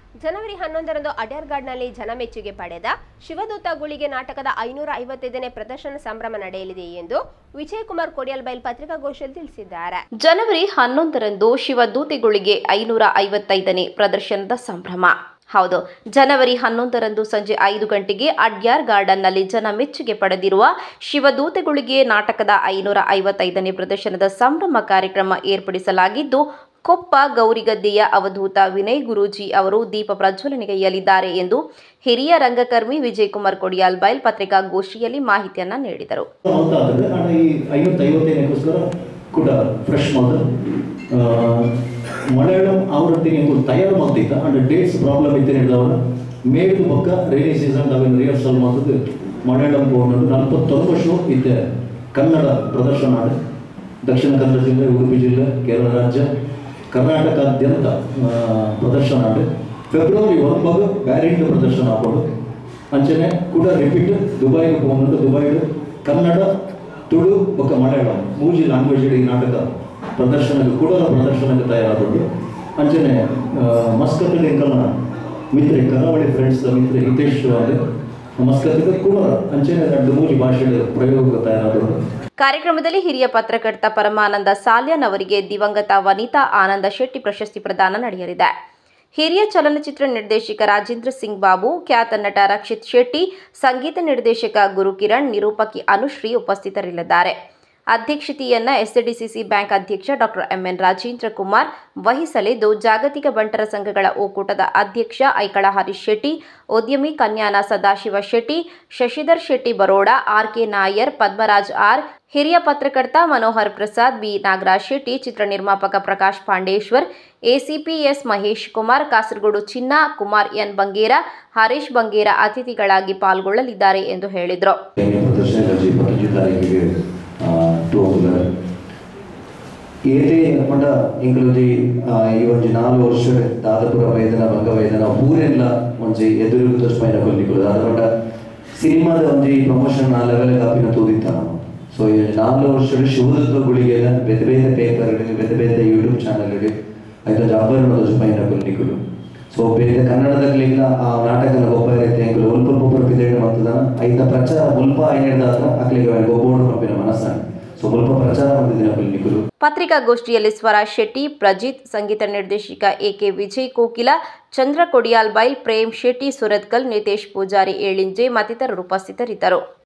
ಜನವರಿ ಹನ್ನೊಂದರಂದು ಅಡ್ಯಾರ್ಗಾಡ್ನಲ್ಲಿ ಜನಮೆಚ್ಚುಗೆ ಪಡೆದ ಶಿವದೂತ ಗುಳಿಗೆ ನಾಟಕದ ಐನೂರ ಐವತ್ತೈದನೇ ಪ್ರದರ್ಶನ ಸಂಭ್ರಮ ನಡೆಯಲಿದೆ ಎಂದು ವಿಜಯಕುಮಾರ್ ಕೊಡಿಯಲ್ಬೈಲ್ ಪತ್ರಿಕಾಗೋಷ್ಠಿಯಲ್ಲಿ ತಿಳಿಸಿದ್ದಾರೆ ಜನವರಿ ಹನ್ನೊಂದರಂದು ಶಿವದೂತೆಗಳಿಗೆ ಐನೂರ ಐವತ್ತೈದನೇ ಪ್ರದರ್ಶನದ ಸಂಭ್ರಮ ಹೌದು ಜನವರಿ ಹನ್ನೊಂದರಂದು ಸಂಜೆ ಐದು ಗಂಟೆಗೆ ಅಡ್ಯಾರ್ ಗಾರ್ಡನ್ನಲ್ಲಿ ಜನ ಮೆಚ್ಚುಗೆ ಪಡೆದಿರುವ ಶಿವದೂತೆಗಳಿಗೆ ನಾಟಕದ ಐನೂರ ಐವತ್ತೈದನೇ ಪ್ರದರ್ಶನದ ಸಂಭ್ರಮ ಕಾರ್ಯಕ್ರಮ ಏರ್ಪಡಿಸಲಾಗಿದ್ದು ಕೊಪ್ಪ ಗೌರಿಗದ್ದೆಯ ಅವಧೂತ ವಿನಯ್ ಗುರೂಜಿ ಅವರು ದೀಪ ಪ್ರಜ್ವಲನೆಗೈಯಲಿದ್ದಾರೆ ಎಂದು ಹಿರಿಯ ರಂಗಕರ್ಮಿ ವಿಜಯಕುಮಾರ್ ಕೊಡಿಯಾಲ್ಬೈಲ್ ಪತ್ರಿಕಾಗೋಷ್ಠಿಯಲ್ಲಿ ಮಾಹಿತಿಯನ್ನ ನೀಡಿದರು ಅಂತ ಆದರೆ ನಾನು ಈ ಐವತ್ತೈವತ್ತೈದಕ್ಕೋಸ್ಕರ ಕೂಡ ಫ್ರೆಶ್ ಮಾತು ಮಲಯಾಳಂ ಆವೃತ್ತಿ ನೀವು ತಯಾರು ಮಾಡ್ತಿದ್ದ ಅಂಡ್ ಡೇಟ್ಸ್ ಪ್ರಾಬ್ಲಮ್ ಇತ್ತು ಹೇಳಿದವರ ಮೇದು ಪಕ್ಕ ರೈನಿ ಸೀಸನ್ ಅವೇನು ರಿಹರ್ಸಲ್ ಮಾಡೋದು ಮಲಯಾಳಂ ಬೋರ್ಡ್ ನಲವತ್ತೊಂದು ಶೋ ಇತ್ತೆ ಕನ್ನಡ ಪ್ರದರ್ಶನ ಆಡು ದಕ್ಷಿಣ ಕನ್ನಡ ಜಿಲ್ಲೆ ಉಡುಪಿ ಜಿಲ್ಲೆ ಕೇರಳ ರಾಜ್ಯ ಕರ್ನಾಟಕಾದ್ಯಂತ ಆ, ಪ್ರದರ್ಶನ ಆಡು ಫೆಬ್ರವರಿ ಒಂಬತ್ತು ಬ್ಯಾರಿಂಡ್ ಪ್ರದರ್ಶನ ಹಾಕೋದು ಅಂಚನೆ ಕೂಡ ರಿಪೀಟ್ ದುಬೈಗೆ ಹೋಗ್ಕೊಂಡು ದುಬೈಡು ಕನ್ನಡ ತುಳು ಬೊಕ್ಕ ಮಲಯಾಳಂ ಮೂಜಿ ಲ್ಯಾಂಗ್ವೇಜ್ ಈ ನಾಟಕ ಪ್ರದರ್ಶನಕ್ಕೆ ಕೂಡ ಪ್ರದರ್ಶನಕ್ಕೆ ತಯಾರಾದದ್ದು ಅಂಚನೆ ಮಸ್ಕತ್ತಲ್ಲಿ ಎಂಕಲ್ನ ಮಿತ್ರ ಕರಾವಳಿ ಫ್ರೆಂಡ್ಸ್ ಮಿತ್ರ ಹಿತೇಶ್ ಅಲ್ಲಿ ಮಸ್ಕತ್ತಿಗೆ ಕೂಡ ಅಂಚನೆ ಎರಡು ಮೂಜಿ ಭಾಷೆಗಳ ಪ್ರಯೋಗ ತಯಾರಾದದ್ದು ಕಾರ್ಯಕ್ರಮದಲ್ಲಿ ಹಿರಿಯ ಪತ್ರಕರ್ತ ಪರಮಾನಂದ ಸಾಲ್ಯನ್ ಅವರಿಗೆ ದಿವಂಗತ ವನಿತಾ ಆನಂದ ಶೆಟ್ಟಿ ಪ್ರಶಸ್ತಿ ಪ್ರದಾನ ನಡೆಯಲಿದೆ ಹಿರಿಯ ಚಲನಚಿತ್ರ ನಿರ್ದೇಶಕ ರಾಜೇಂದ್ರ ಸಿಂಗ್ ಬಾಬು ಖ್ಯಾತ ನಟ ರಕ್ಷಿತ್ ಶೆಟ್ಟಿ ಸಂಗೀತ ನಿರ್ದೇಶಕ ಗುರುಕಿರಣ್ ನಿರೂಪಕಿ ಅನುಶ್ರೀ ಉಪಸ್ಥಿತರಿರಲಿದ್ದಾರೆ ಅಧ್ಯಕ್ಷತೆಯನ್ನ ಎಸ್ಡಿಸಿಸಿ ಬ್ಯಾಂಕ್ ಅಧ್ಯಕ್ಷ ಡಾಕ್ಟರ್ ಎಂಎನ್ ರಾಜೇಂದ್ರ ಕುಮಾರ್ ವಹಿಸಲಿದ್ದು ಜಾಗತಿಕ ಬಂಟರ ಸಂಘಗಳ ಒಕ್ಕೂಟದ ಅಧ್ಯಕ್ಷ ಐಕಳ ಹರೀಶ್ ಶೆಟ್ಟಿ ಉದ್ಯಮಿ Kanyana Sadashiva Shetty Shashidhar Shetty Baroda R K Nair Padmaraj R ಹಿರಿಯ ಪತ್ರಕರ್ತ ಮನೋಹರ್ ಪ್ರಸಾದ್ ಬಿ ನಾಗರಾಜ್ ಶೆಟ್ಟಿ ಚಿತ್ರ ನಿರ್ಮಾಪಕ Prakash Pandeshwar ACP S Mahesh Kumar Kasaragod Chinna Kumar N Bangera Harish Bangera ಅತಿಥಿಗಳಾಗಿ ಪಾಲ್ಗೊಳ್ಳಲಿದ್ದಾರೆ ಎಂದು ಹೇಳಿದರು ಪ್ರದರ್ಶನ ಗಂಜಿ ಇಪ್ಪತ್ತಂಜು ತಾರೀಕಿಗೆ ಟು ಹೋಗ್ತಾರೆ ಏನೇ ಮಠ ಇಂಕ್ಲೂದಿ ಈ ಒಂಜಿ ನಾಲ್ಕು ವರ್ಷ ದಾದಪುರ ವೈದ್ಯನ ಭಂಗ ವೈದ್ಯನ ಊರೆಲ್ಲ ಒಂಜಿ ಎದುರು ತೋರಿಸ್ಪೈನ ಕೊಲ್ಲಿಗಳು ಅದ ಮಟ್ಟ ಸಿನಿಮಾದ ಒಂಜಿ ಪ್ರಮೋಷನ್ ಆ ಲೆವೆಲ್ ಕಾಪಿನ ತೂದಿತ್ತ ನಾವು ಸೊ ಈ ನಾಲ್ಕು ವರ್ಷ ಶಿವದತ್ತ ಗುಳಿಗೆ ಬೇತೆ ಬೇತೆ ಪೇಪರ್ ಬೇತೆ ಬೇತೆ ಯೂಟ್ಯೂಬ್ ಚಾನಲ್ ಐದೊಂದು ಅಬ್ಬರ ತೋರಿಸ್ಪೈನ ಕೊಲ್ಲಿಗಳು ಸೊ ಬೇರೆ ಕನ್ನಡದಲ್ಲಿಲ್ಲ ಆ ನಾಟಕನ ಗೊಬ್ಬರ ಐತೆ ಎಂಕುಲು ಉಲ್ಪ ಒಬ್ಬರು ಬಿದ್ದೇಳು ಮತ್ತದ ಐತ ಪ್ರಚಾರ ಉಲ್ಪ ಏನಿಡ್ದಾತ್ರ ಅಕ್ಲಿಗೆ ಗೊಬ್ಬೋಡು ಪಂಪಿನ ಮನಸ್ಸಾണ് ಸೊ ಉಲ್ಪ ಪ್ರಚಾರ ಮಾಡಿದಿನ ಕೊಲ್ಲಿಗಳು ಪತ್ರಿಕಾಗೋಷ್ಠಿಯಲ್ಲಿ ಸ್ವರಾಜ್ ಶೆಟ್ಟಿ ಪ್ರಜಿತ್ ಸಂಗೀತ ನಿರ್ದೇಶಕ ಎಕೆ ವಿಜಯ್ ಕೋಕಿಲ ಚಂದ್ರ ಕೊಡಿಯಾಲ್ಬೈಲ್ ಪ್ರೇಮ್ ಶೆಟ್ಟಿ ಸುರತ್ಕಲ್ ನಿತೇಶ್ ಪೂಜಾರಿ ಏಳಿಂಜೆ ಮತ್ತಿತರರು ಉಪಸ್ಥಿತರಿದ್ದರು